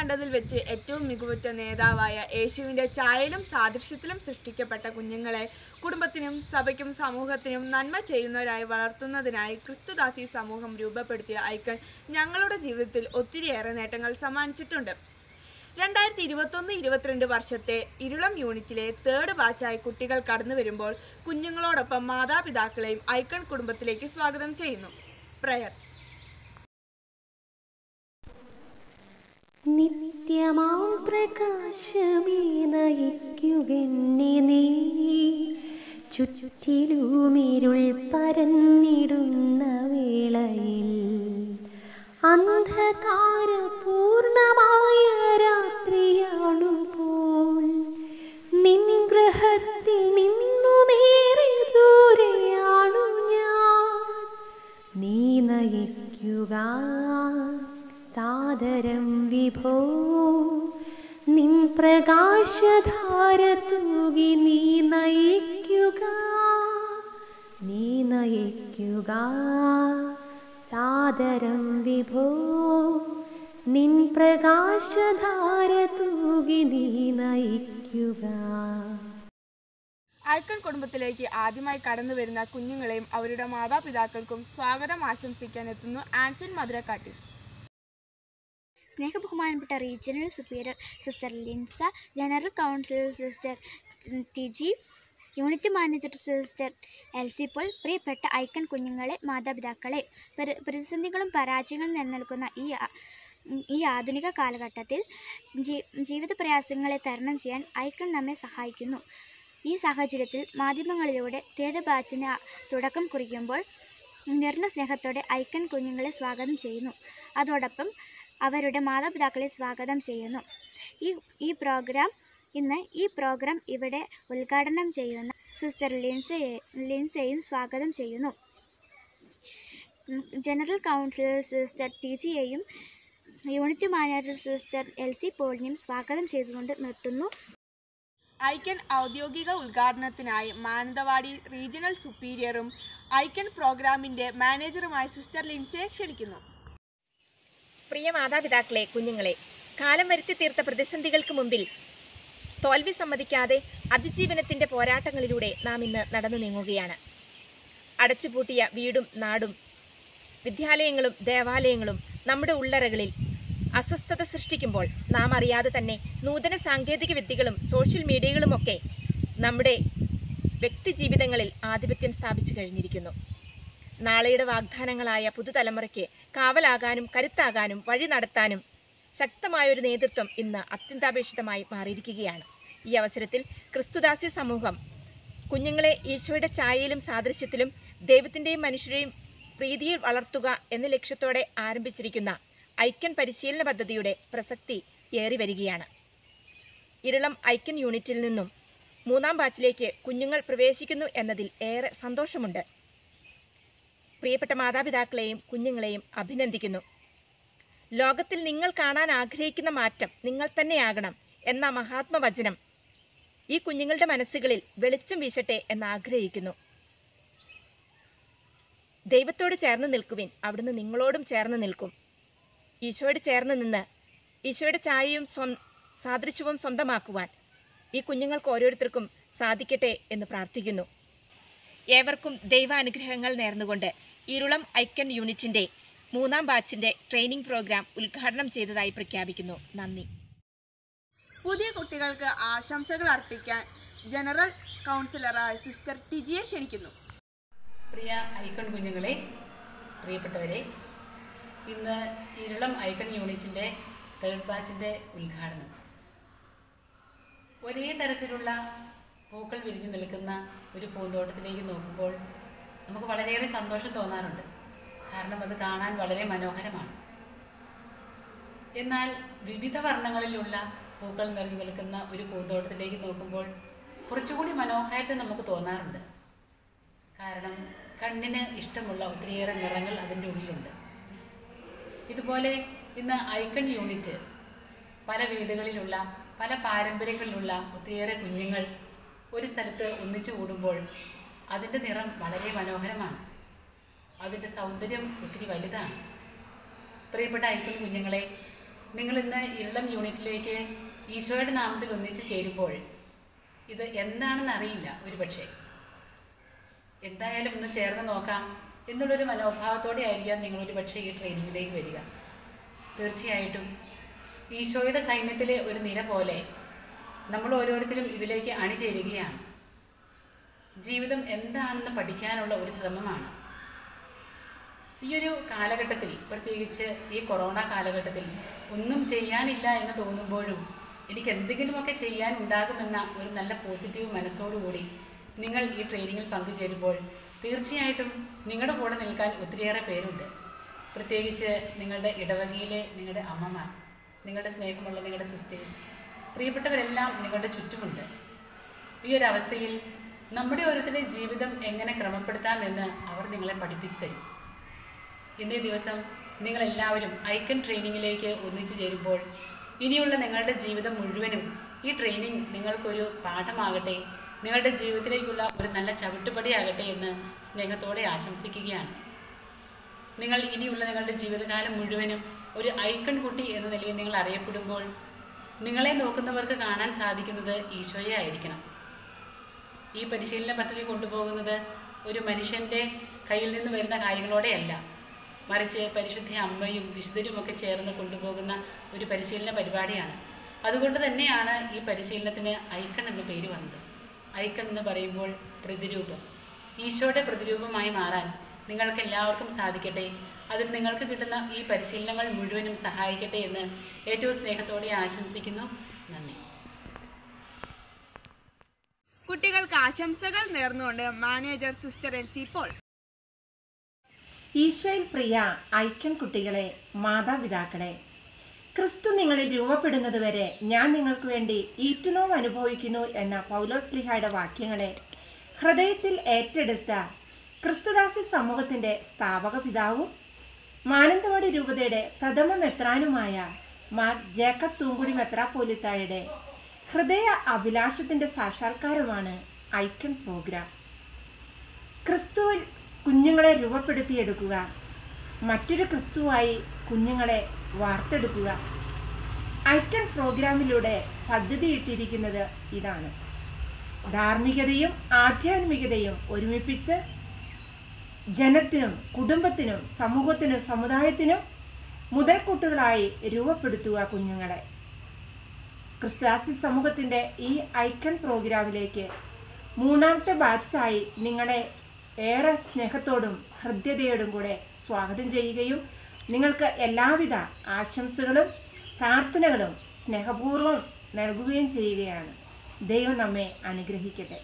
കണ്ടതിൽ വെച്ച് ഏറ്റവും മികവുറ്റ നേതാവായ യേശുവിൻ്റെ ഛായയിലും സാദൃശ്യത്തിലും സൃഷ്ടിക്കപ്പെട്ട കുഞ്ഞുങ്ങളെ കുടുംബത്തിനും സഭയ്ക്കും സമൂഹത്തിനും നന്മ ചെയ്യുന്നവരായി വളർത്തുന്നതിനായി ക്രിസ്തുദാസി സമൂഹം രൂപപ്പെടുത്തിയ ഐക്കൺ ഞങ്ങളുടെ ജീവിതത്തിൽ ഒത്തിരിയേറെ നേട്ടങ്ങൾ സമ്മാനിച്ചിട്ടുണ്ട് രണ്ടായിരത്തി ഇരുപത്തൊന്ന് ഇരുപത്തിരണ്ട് വർഷത്തെ ഇരുളം യൂണിറ്റിലെ തേർഡ് ബാച്ചായി കുട്ടികൾ കടന്നു വരുമ്പോൾ കുഞ്ഞുങ്ങളോടൊപ്പം മാതാപിതാക്കളെയും ഐക്കൺ കുടുംബത്തിലേക്ക് സ്വാഗതം ചെയ്യുന്നു പ്രയർ നിത്യമാം പ്രകാശമേ നയിക്കുകെന്നെ നീ ചുറ്റിലുമിരുൾ പരന്നിടുന്ന വേളയിൽ അന്ധകാര പൂർണമായ രാത്രിയാണു പോൽ നിൻ ഗ്രഹത്തിൽ നിന്നുമേറെ ദൂരെയാണു ഞാൻ നീ നയിക്കുക സാദരം വിഭോ നിൻ പ്രകാശധാര തൂകി നീ നയിക്കുക നീ നയിക്കുക സാദരം വിഭോ നിൻ പ്രകാശധാര തൂകി നീ നയിക്കുക ഐക്കൺ കുടുംബത്തിലേക്ക് ആദ്യമായി കടന്നു വരുന്ന കുഞ്ഞുങ്ങളെയും അവരുടെ മാതാപിതാക്കൾക്കും സ്വാഗതം ആശംസിക്കാൻ എത്തുന്നു ആൻസൺ മധുരക്കാട്ടിൽ സ്നേഹബഹുമാനപ്പെട്ട regional superior sister Linsa general councillor sister Tiji unit manager sister Elsy Paul പ്രിയപ്പെട്ട ഐക്കൺ കുഞ്ഞുങ്ങളെ മാതാപിതാക്കളെ പരി- പ്രതിസന്ധികളും പരാജയങ്ങളും നിലനിൽക്കുന്ന ഈ ആ- ഈ ആധുനിക കാലഘട്ടത്തിൽ ജീ ജീവിത പ്രയാസങ്ങളെ തരണം ചെയ്യാൻ ഐക്കൺ നമ്മെ സഹായിക്കുന്നു ഈ സാഹചര്യത്തിൽ മാധ്യമങ്ങളിലൂടെ തേർഡ് ബാച്ചിന് ആ- തുടക്കം കുറിക്കുമ്പോൾ നിറഞ്ഞ സ്നേഹത്തോടെ ഐക്കൺ കുഞ്ഞുങ്ങളെ സ്വാഗതം ചെയ്യുന്നു അതോടൊപ്പം അവരുടെ മാതാപിതാക്കളെ സ്വാഗതം ചെയ്യുന്നു ഈ ഈ പ്രോഗ്രാം ഇന്ന് ഈ പ്രോഗ്രാം ഇവിടെ ഉദ്ഘാടനം ചെയ്യുന്ന സിസ്റ്റർ ലിൻസയെ ലിൻസയും സ്വാഗതം ചെയ്യുന്നു ഉം, ജനറൽ കൗൺസിലർ സിസ്റ്റർ ടി ജിയെയും unit manager sister Elsy പോളിനെയും സ്വാഗതം ചെയ്തുകൊണ്ട് നിർത്തുന്നു ഐക്കൺ ഔദ്യോഗിക ഉദ്ഘാടനത്തിനായി മാനന്തവാടി റീജിയണൽ സുപ്പീരിയറും ഐക്കൺ പ്രോഗ്രാമിന്റെ മാനേജറുമായ സിസ്റ്റർ ലിൻസയെ ക്ഷണിക്കുന്നു പ്രിയ മാതാപിതാക്കളെ കുഞ്ഞുങ്ങളെ കാലം വരുത്തി തീർത്ത പ്രതിസന്ധികൾക്ക് മുമ്പിൽ തോൽവി സമ്മതിക്കാതെ അതിജീവനത്തിന്റെ പോരാട്ടങ്ങളിലൂടെ നാം ഇന്ന് നടന്നു നീങ്ങുകയാണ് അടച്ചുപൂട്ടിയ വീടും നാടും വിദ്യാലയങ്ങളും ദേവാലയങ്ങളും നമ്മുടെ ഉള്ളറകളിൽ അസ്വസ്ഥത സൃഷ്ടിക്കുമ്പോൾ നാം അറിയാതെ തന്നെ നൂതന സാങ്കേതിക വിദ്യകളും സോഷ്യൽ മീഡിയകളുമൊക്കെ നമ്മുടെ വ്യക്തിജീവിതങ്ങളിൽ ആധിപത്യം സ്ഥാപിച്ചു കഴിഞ്ഞിരിക്കുന്നു നാളെയുടെ വാഗ്ദാനങ്ങളായ പുതുതലമുറയ്ക്ക് കാവലാകാനും കരുത്താകാനും വഴി നടത്താനും ശക്തമായൊരു നേതൃത്വം ഇന്ന് അത്യന്താപേക്ഷിതമായി മാറിയിരിക്കുകയാണ് ഈ അവസരത്തിൽ ക്രിസ്തുദാസ്യ സമൂഹം കുഞ്ഞുങ്ങളെ ഈശോയുടെ ഛായയിലും സാദൃശ്യത്തിലും ദൈവത്തിൻ്റെയും മനുഷ്യരെയും പ്രീതിയിൽ വളർത്തുക എന്ന ലക്ഷ്യത്തോടെ ആരംഭിച്ചിരിക്കുന്ന ഐക്യൻ പരിശീലന പദ്ധതിയുടെ പ്രസക്തി ഏറി വരികയാണ് ഇരളം ഐക്യൻ യൂണിറ്റിൽ നിന്നും മൂന്നാം ബാച്ചിലേക്ക് കുഞ്ഞുങ്ങൾ പ്രവേശിക്കുന്നു എന്നതിൽ ഏറെ സന്തോഷമുണ്ട് പ്രിയപ്പെട്ട മാതാപിതാക്കളെയും കുഞ്ഞുങ്ങളെയും അഭിനന്ദിക്കുന്നു ലോകത്തിൽ നിങ്ങൾ കാണാൻ ആഗ്രഹിക്കുന്ന മാറ്റം നിങ്ങൾ തന്നെയാകണം എന്ന മഹാത്മവചനം ഈ കുഞ്ഞുങ്ങളുടെ മനസ്സുകളിൽ വെളിച്ചം വീശട്ടെ എന്ന് ആഗ്രഹിക്കുന്നു ദൈവത്തോട് ചേർന്ന് നിൽക്കുവിൻ അവിടുന്ന് നിങ്ങളോടും ചേർന്ന് നിൽക്കും ഈശോയോട് ചേർന്ന് നിന്ന് ഈശോയുടെ ഛായയും സ്വ സാദൃശ്യവും സ്വന്തമാക്കുവാൻ ഈ കുഞ്ഞുങ്ങൾക്ക് ഓരോരുത്തർക്കും സാധിക്കട്ടെ എന്ന് പ്രാർത്ഥിക്കുന്നു ഏവർക്കും ദൈവാനുഗ്രഹങ്ങൾ നേർന്നുകൊണ്ട് ഇരുളം ഐക്കൺ യൂണിറ്റിൻ്റെ മൂന്നാം ബാച്ചിൻ്റെ ട്രെയിനിങ് പ്രോഗ്രാം ഉദ്ഘാടനം ചെയ്തതായി പ്രഖ്യാപിക്കുന്നു നന്ദി പുതിയ കുട്ടികൾക്ക് ആശംസകൾ അർപ്പിക്കാൻ ജനറൽ കൗൺസിലറായ സിസ്റ്റർ ടിജിയെ ക്ഷണിക്കുന്നു പ്രിയ ഐക്കൺ കുഞ്ഞുങ്ങളെ പ്രിയപ്പെട്ടവരെ ഇന്ന് ഇരുളം ഐക്കൺ യൂണിറ്റിൻ്റെ തേർഡ് ബാച്ചിൻ്റെ ഉദ്ഘാടനം ഒരേ തരത്തിലുള്ള പൂക്കൾ വിരിഞ്ഞു നിൽക്കുന്ന ഒരു പൂന്തോട്ടത്തിലേക്ക് നോക്കുമ്പോൾ നമുക്ക് വളരെയേറെ സന്തോഷം തോന്നാറുണ്ട് കാരണം അത് കാണാൻ വളരെ മനോഹരമാണ് എന്നാൽ വിവിധ വർണ്ണങ്ങളിലുള്ള പൂക്കൾ നിറഞ്ഞു നിൽക്കുന്ന ഒരു പൂന്തോട്ടത്തിലേക്ക് നോക്കുമ്പോൾ കുറച്ചുകൂടി മനോഹാരിത നമുക്ക് തോന്നാറുണ്ട് കാരണം കണ്ണിന് ഇഷ്ടമുള്ള ഒത്തിരിയേറെ നിറങ്ങൾ അതിൻ്റെ ഉള്ളിലുണ്ട് ഇതുപോലെ ഇന്ന് ഐക്കൺ യൂണിറ്റ് പല വീടുകളിലുള്ള പല പാരമ്പര്യങ്ങളിലുള്ള ഒത്തിരിയേറെ കുഞ്ഞുങ്ങൾ ഒരു സ്ഥലത്ത് ഒന്നിച്ചു കൂടുമ്പോൾ അതിൻ്റെ നിറം വളരെ മനോഹരമാണ് അതിൻ്റെ സൗന്ദര്യം ഒത്തിരി വലുതാണ് പ്രിയപ്പെട്ട ഐക്കൺ കുഞ്ഞുങ്ങളെ നിങ്ങൾ ഇന്ന് ഇരളം യൂണിറ്റിലേക്ക് ഈശോയുടെ നാമത്തിൽ ഒന്നിച്ചു ചേരുമ്പോൾ ഇത് എന്താണെന്ന് അറിയില്ല ഒരു പക്ഷേ എന്തായാലും ഒന്ന് ചേർന്ന് നോക്കാം എന്നുള്ളൊരു മനോഭാവത്തോടെ ആയിരിക്കാം നിങ്ങളൊരു പക്ഷേ ഈ ട്രെയിനിങ്ങിലേക്ക് വരിക തീർച്ചയായിട്ടും ഈശോയുടെ സൈന്യത്തിലെ ഒരു നിര പോലെ നമ്മൾ ഓരോരുത്തരും ഇതിലേക്ക് അണിചേരുകയാണ് ജീവിതം എന്താണെന്ന് പഠിക്കാനുള്ള ഒരു ശ്രമമാണ് ഈ ഒരു കാലഘട്ടത്തിൽ പ്രത്യേകിച്ച് ഈ കൊറോണ കാലഘട്ടത്തിൽ ഒന്നും ചെയ്യാനില്ല എന്ന് തോന്നുമ്പോഴും എനിക്ക് എന്തെങ്കിലുമൊക്കെ ചെയ്യാൻ ഉണ്ടാകുമെന്ന ഒരു നല്ല പോസിറ്റീവ് മനസ്സോടുകൂടി നിങ്ങൾ ഈ ട്രെയിനിങ്ങിൽ പങ്കുചേരുമ്പോൾ തീർച്ചയായിട്ടും നിങ്ങളുടെ കൂടെ നിൽക്കാൻ ഒത്തിരിയേറെ പേരുണ്ട് പ്രത്യേകിച്ച് നിങ്ങളുടെ ഇടവകയിലെ നിങ്ങളുടെ അമ്മമാർ നിങ്ങളുടെ സ്നേഹമുള്ള നിങ്ങളുടെ സിസ്റ്റേഴ്സ് പ്രിയപ്പെട്ടവരെല്ലാം നിങ്ങളുടെ ചുറ്റുമുണ്ട് ഈ ഒരു അവസ്ഥയിൽ നമ്മുടെ ഓരോരുത്തരുടെ ജീവിതം എങ്ങനെ ക്രമപ്പെടുത്താമെന്ന് അവർ നിങ്ങളെ പഠിപ്പിച്ചു തരും ഇന്നേ ദിവസം നിങ്ങളെല്ലാവരും ഐക്കൺ ട്രെയിനിങ്ങിലേക്ക് ഒന്നിച്ചു ചേരുമ്പോൾ ഇനിയുള്ള നിങ്ങളുടെ ജീവിതം മുഴുവനും ഈ ട്രെയിനിങ് നിങ്ങൾക്കൊരു പാഠമാകട്ടെ നിങ്ങളുടെ ജീവിതത്തിലേക്കുള്ള ഒരു നല്ല ചവിട്ടുപടിയാകട്ടെ എന്ന് സ്നേഹത്തോടെ ആശംസിക്കുകയാണ് നിങ്ങൾ ഇനിയുള്ള നിങ്ങളുടെ ജീവിതകാലം മുഴുവനും ഒരു ഐക്കൺ കുട്ടി എന്ന നിലയിൽ നിങ്ങൾ അറിയപ്പെടുമ്പോൾ നിങ്ങളെ നോക്കുന്നവർക്ക് കാണാൻ സാധിക്കുന്നത് ഈശോയെ ആയിരിക്കണം ഈ പരിശീലന പദ്ധതി കൊണ്ടുപോകുന്നത് ഒരു മനുഷ്യൻ്റെ കയ്യിൽ നിന്ന് വരുന്ന കാര്യങ്ങളോടെയല്ല മറിച്ച് പരിശുദ്ധ അമ്മയും വിശുദ്ധരും ഒക്കെ ചേർന്ന് കൊണ്ടുപോകുന്ന ഒരു പരിശീലന പരിപാടിയാണ് അതുകൊണ്ട് തന്നെയാണ് ഈ പരിശീലനത്തിന് ഐക്കൺ എന്ന പേര് വന്നത് ഐക്കൺ എന്ന് പറയുമ്പോൾ പ്രതിരൂപം ഈശോയുടെ പ്രതിരൂപമായി മാറാൻ നിങ്ങൾക്ക് എല്ലാവർക്കും സാധിക്കട്ടെ അതിൽ നിങ്ങൾക്ക് കിട്ടുന്ന ഈ പരിശീലനങ്ങൾ മുഴുവനും സഹായിക്കട്ടെ എന്ന് ഏറ്റവും സ്നേഹത്തോടെ ആശംസിക്കുന്നു നന്ദി കുട്ടികൾക്ക് ആശംസകൾ നേർന്നുകൊണ്ട് മാനേജർ സിസ്റ്റർ എൽസി പോൾ ഈശോയിൽ പ്രിയ ഐക്യൻ കുട്ടികളെ മാതാപിതാക്കളെ ക്രിസ്തു നിങ്ങളിൽ രൂപപ്പെടുന്നതുവരെ ഞാൻ നിങ്ങൾക്ക് വേണ്ടി ഈറ്റുനോവ് അനുഭവിക്കുന്നു എന്ന പൗലോസ്ലിഹയുടെ വാക്യങ്ങളെ ഹൃദയത്തിൽ ഏറ്റെടുത്ത ക്രിസ്തുദാസി സമൂഹത്തിൻ്റെ സ്ഥാപക പിതാവും മാനന്തവാടി രൂപതയുടെ പ്രഥമ മെത്രാനുമായ മാർ ജേക്കബ് തൂങ്കുടി മെത്രാപ്പോലിത്തായുടെ ഹൃദയ അഭിലാഷത്തിൻ്റെ സാക്ഷാത്കാരമാണ് ഐക്കൺ പ്രോഗ്രാം ക്രിസ്തുവിൽ കുഞ്ഞുങ്ങളെ രൂപപ്പെടുത്തിയെടുക്കുക മറ്റൊരു ക്രിസ്തുവായി കുഞ്ഞുങ്ങളെ വാർത്തെടുക്കുക ഐക്കൺ പ്രോഗ്രാമിലൂടെ പദ്ധതിയിട്ടിരിക്കുന്നത് ഇതാണ് ധാർമ്മികതയും ആധ്യാത്മികതയും ഒരുമിപ്പിച്ച് ജനത്തിനും കുടുംബത്തിനും സമൂഹത്തിനും സമുദായത്തിനും മുതൽക്കൂട്ടുകളായി രൂപപ്പെടുത്തുക കുഞ്ഞുങ്ങളെ ക്രിസ്താസി സമൂഹത്തിൻ്റെ ഈ ഐക്കൺ പ്രോഗ്രാമിലേക്ക് മൂന്നാമത്തെ ബാച്ചായി നിങ്ങളെ ഏറെ സ്നേഹത്തോടും ഹൃദ്യതയോടും കൂടെ സ്വാഗതം ചെയ്യുകയും നിങ്ങൾക്ക് എല്ലാവിധ ആശംസകളും പ്രാർത്ഥനകളും സ്നേഹപൂർവ്വം നൽകുകയും ചെയ്യുകയാണ് ദൈവം നമ്മെ അനുഗ്രഹിക്കട്ടെ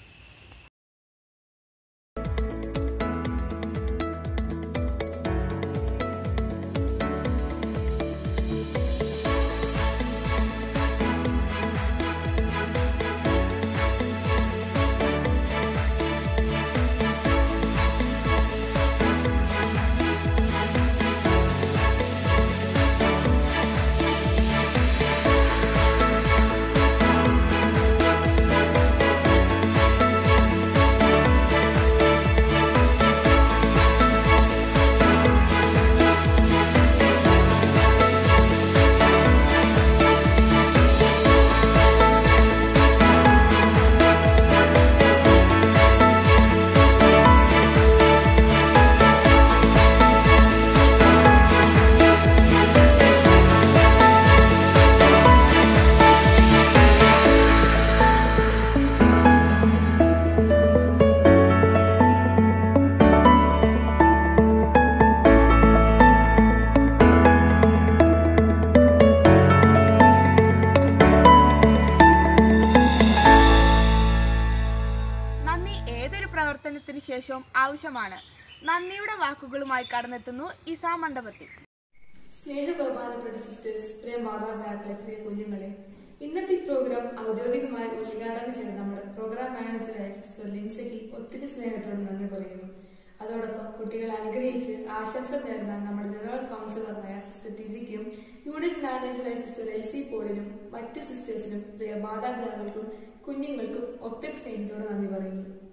നന്ദി ഏതൊരു പ്രവർത്തനത്തിന് ശേഷവും ആവശ്യമാണ് നന്ദിയുടെ വാക്കുകളുമായി കടന്നെത്തുന്നു ഇസാ മണ്ഡപത്തിൽ സ്നേഹ ബഹുമാനപ്പെട്ട സിസ്റ്റേഴ്സ് പ്രിയ മാതാപിതാക്കളെ പ്രിയ കുഞ്ഞുങ്ങളെ ഇന്നത്തെ ഈ പ്രോഗ്രാം ഔദ്യോഗികമായി ഉദ്ഘാടനം ചെയ്ത നമ്മുടെ പ്രോഗ്രാം മാനേജറായ സിസ്റ്റർ ലിൻസയ്ക്ക് ഒത്തിരി സ്നേഹത്തോട് നന്ദി പറയുന്നു അതോടൊപ്പം കുട്ടികളെ അനുഗ്രഹിച്ച് ആശംസ നേർന്ന നമ്മുടെ ജനറൽ കൗൺസിലറായ സിസ്റ്റർ ടിജിക്കും യൂണിറ്റ് മാനേജറായ സിസ്റ്റർ എൽ സി പോളിനും മറ്റ് സിസ്റ്റേഴ്സിനും പ്രിയ മാതാപിതാക്കൾക്കും കുഞ്ഞുങ്ങൾക്കും ഒത്തിരി സ്നേഹത്തോടെ നന്ദി പറയുന്നു